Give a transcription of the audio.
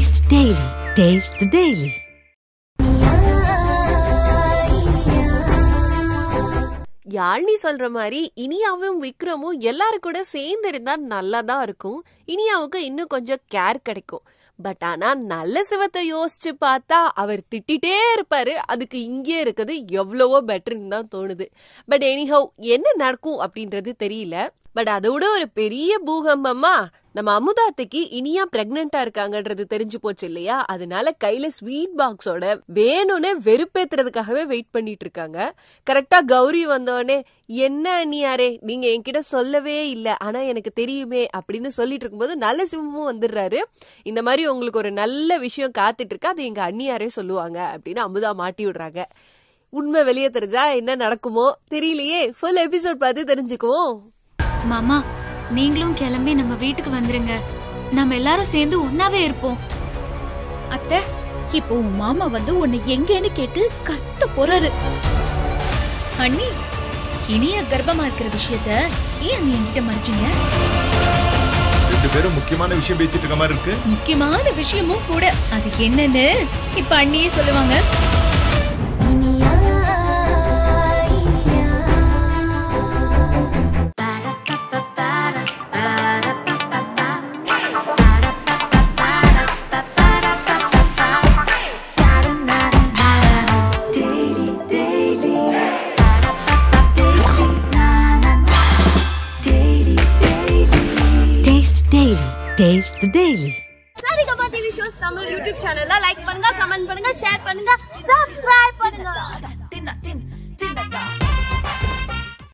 Taste the Daily. Taste the Daily. Yazhini சொல்ற மாதிரி இனியாவும் விக்ரமும் எல்லாரும் கூட சேர்ந்து இருந்தா நல்லா தான் இருக்கும் இனியாவுக்கு இன்னும் கொஞ்சம் கேர் கிடைக்கும் பட் ஆனா நல்ல சிவத்தை யோசிச்சு பார்த்தா அவர் திட்டிட்டே இருப்பாரு அதுக்கு இங்கே இருக்குது எவ்வளவோ பெட்டர்னு தான் தோணுது பட் எனிஹவ் என்ன நடக்கும் அப்படின்றது தெரியல பட் அதோட ஒரு பெரிய பூகம்பமா நம்ம அமுதாத்தைக்கு இனியா பிரெக்னெண்டா இருக்காங்கன்றது தெரிஞ்சு போச்சு இல்லையா அதனால கையில ஸ்வீட் பாக்ஸோட வேணும்னே வெறுப்பேத்துறதுக்காகவே வெயிட் பண்ணிட்டு இருக்காங்க கரெக்டா கௌரி வந்தோடனே என்ன அண்ணியாரே நீங்க என்கிட்ட சொல்லவே இல்லை ஆனா எனக்கு தெரியுமே அப்படின்னு சொல்லிட்டு இருக்கும்போது நல்ல சிவமும் வந்துடுறாரு இந்த மாதிரி உங்களுக்கு ஒரு நல்ல விஷயம் காத்துட்டு இருக்கு அது எங்க அண்ணியாரே சொல்லுவாங்க அப்படின்னு அமுதா மாட்டி விடுறாங்க உண்மை வெளியே தெரிஞ்சா என்ன நடக்குமோ தெரியலையே ஃபுல் எபிசோட் பார்த்து தெரிஞ்சுக்குவோம் மாமா நீங்களும் கிளம்பி நம்ம வீட்டுக்கு வந்துருங்க நம்ம எல்லாரும் சேர்ந்து ஒன்னாவே இருப்போம் அத்தை இப்போ உன் மாமா வந்து உன்னை எங்கேன்னு கேட்டு கத்த போறாரு அண்ணி இனிய கர்ப்பமா இருக்கிற விஷயத்த ஏன் அண்ணி என்கிட்ட மறைச்சீங்க ரெண்டு பேரும் முக்கியமான விஷயம் பேசிட்டு இருக்க மாதிரி இருக்கு முக்கியமான விஷயமும் கூட அது என்னன்னு இப்ப அண்ணியே சொல்லுவாங்க Taste the Daily. Taste the Daily. Saregama TV shows Tamil YouTube சேனல்ல லைக் பண்ணுங்க கமெண்ட் பண்ணுங்க ஷேர் பண்ணுங்க சப்ஸ்கிரைப் பண்ணுங்க